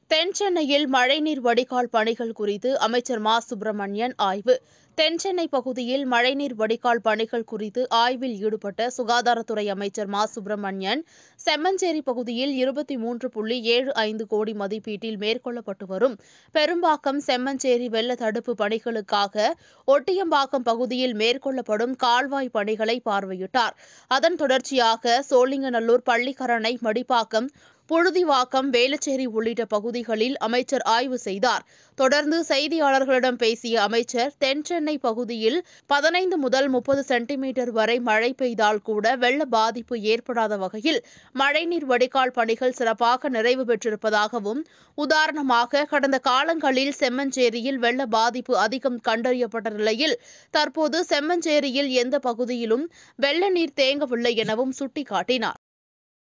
தென் சென்னையில் மழைநீர் வடிகால் பணிகள் குறித்து அமைச்சர் மா சுப்பிரமணியன் ஆய்வு தென் சென்னை பகுதியில் மழைநீர் வடிகால் பணிகள் குறித்து ஆய்வில் ஈடுபட்ட சுகாதாரத்துறை அமைச்சர் மா சுப்பிரமணியன் செம்மஞ்சேரி பகுதியில் இருபத்தி மூன்று புள்ளி ஏழு ஐந்து கோடி மதிப்பீட்டில் மேற்கொள்ளப்பட்டு வரும் பெரும்பாக்கம் செம்மஞ்சேரி வெள்ள தடுப்பு பணிகளுக்காக ஒட்டியம்பாக்கம் பகுதியில் மேற்கொள்ளப்படும் கால்வாய் பணிகளை பார்வையிட்டார் அதன் தொடர்ச்சியாக சோழிங்கநல்லூர் பள்ளிக்கரணை மடிப்பாக்கம் புழுதிவாக்கம் வேளச்சேரி உள்ளிட்ட பகுதிகளில் அமைச்சர் ஆய்வு செய்தார் தொடர்ந்து செய்தியாளர்களிடம் பேசிய அமைச்சர் தென் சென்னை பகுதியில் பதினைந்து முதல் முப்பது சென்டிமீட்டர் வரை மழை பெய்தால் கூட வெள்ள பாதிப்பு ஏற்படாத வகையில் மழைநீர் வடிகால் பணிகள் சிறப்பாக நிறைவு பெற்றிருப்பதாகவும் உதாரணமாக கடந்த காலங்களில் செம்மஞ்சேரியில் வெள்ள பாதிப்பு அதிகம் கண்டறியப்பட்ட நிலையில் தற்போது செம்மஞ்சேரியில் எந்த பகுதியிலும் வெள்ள நீர் தேங்கவில்லை எனவும் சுட்டிக்காட்டினார்